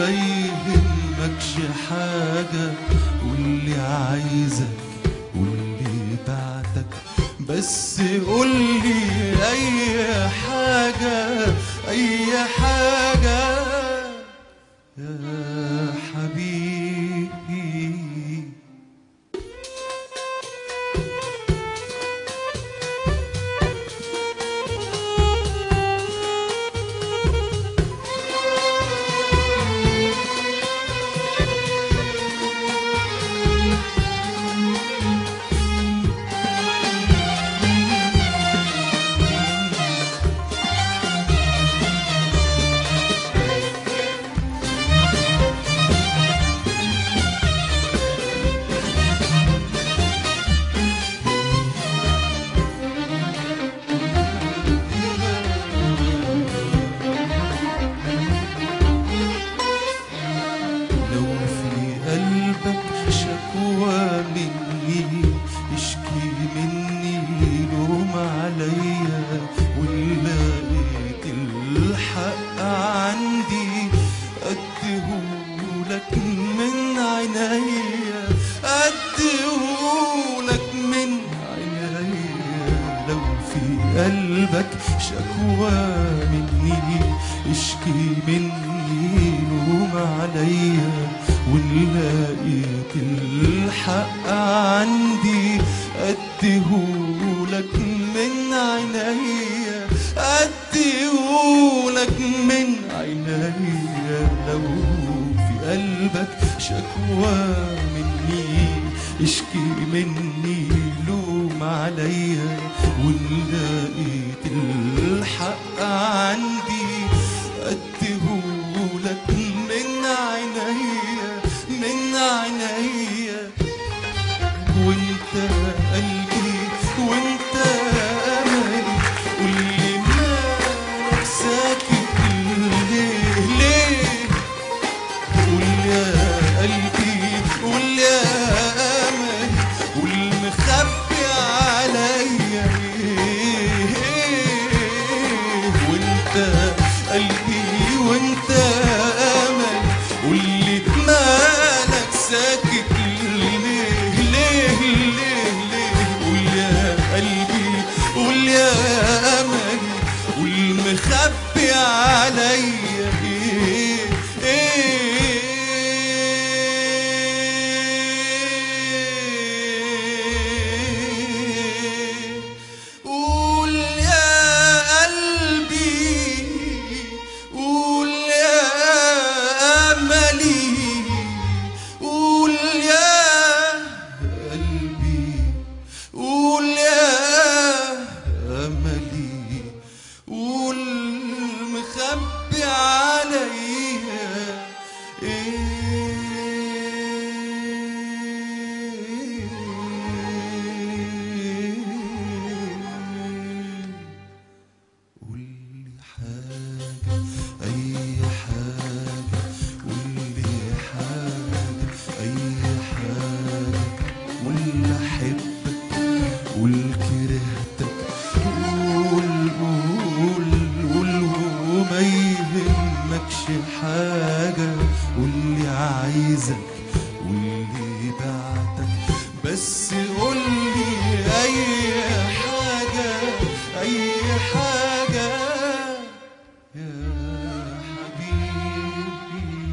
ما يهمكش حاجة واللي عايزك واللي بعتك بس قولي أي حاجة أي حاجة يا حبيبي لو في قلبك شكوى مني اشكي مني لوم عليا ولقيت الحق عندي اديهولك من عينيا اديهولك من عينيا لو في قلبك شكوى مني اشكي مني لوم عليا ولقيت الحق عندي اديهولك من عينيا اديهولك من عينيا لو في قلبك شكوى مني اشكي مني لوم عليا ولقيت الحق عندي اديهولك من عينيا من عينيا وانت قلبي وانت املي واللي مالك ساكت ليه ليه قول يا قلبي قول يا امل والمخبي عليا ايه وانت قلبي وانت امل واللي مالك ساكت ليه ليه ليه ليه قول يا قلبي قول يا امل والمخبي عليا ايه ايه قول يا قلبي قول يا املي قول يا قلبي قول يا املي قول مخبي عليا ايه قولي حاجة أي حاجة قولي حاجة أي حاجة قول أحبك قول كرهتك قول قول قول وما يهمكش حاجة قولي عايزك واللي بعتك بس قولي أي حاجة أي حاجة يا حبيبي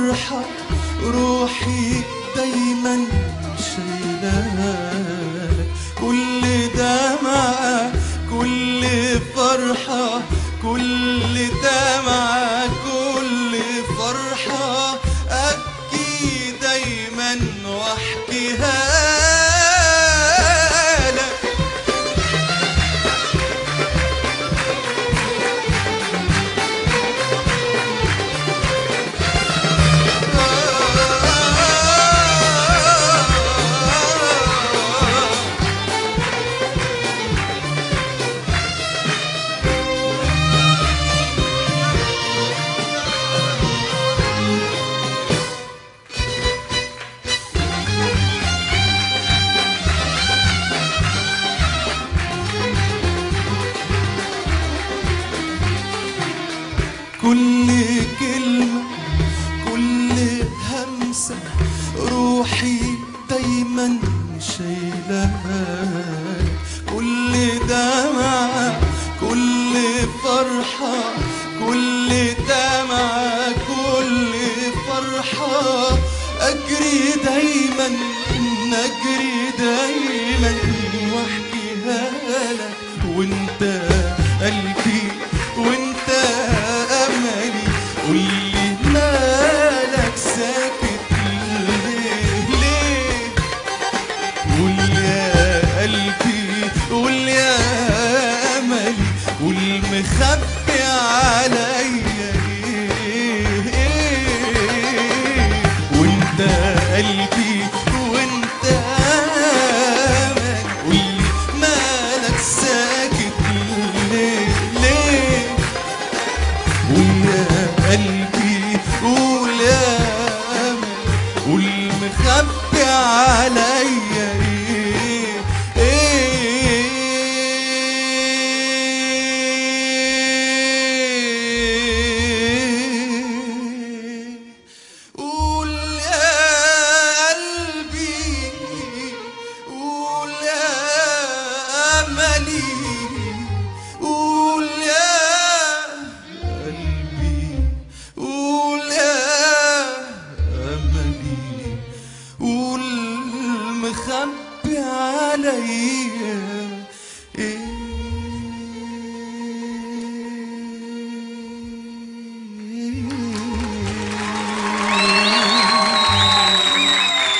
فرحة روحي دايما شايلها لك كل دمعة كل فرحة كل دمعة كل فرحة أبكي دايما واحكيها لك كل كلمة كل همسة روحي دايما شايلها كل دمعة كل فرحة كل دمعة كل فرحة أجري دايما أجري دايما واحكيها لك وانت قلبي وانت املي قولي مالك ساكت ليه ليه قول يا قلبي قول يا املي قول مخبي عليا ايه ايه وانت قلبي وانت املي قولي مالك ساكت ليه ليه قول يا قلبي قول يا امل قول مخبي عليا ايه ايه قول يا قلبي قول يا املي قول يا قلبي قول يا املي قول مخبي عليا ايه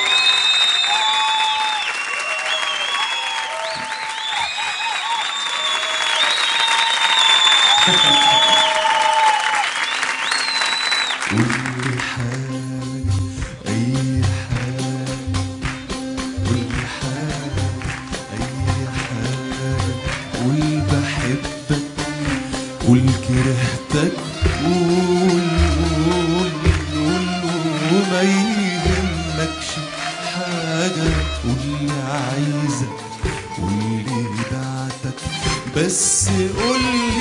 كل حاجة أي حاجة كل حاجة أي حاجة قول بحبك قول كرهتك قول قول قول وما يهمكش حاجة قول عايزك قول لي بعتك بس قول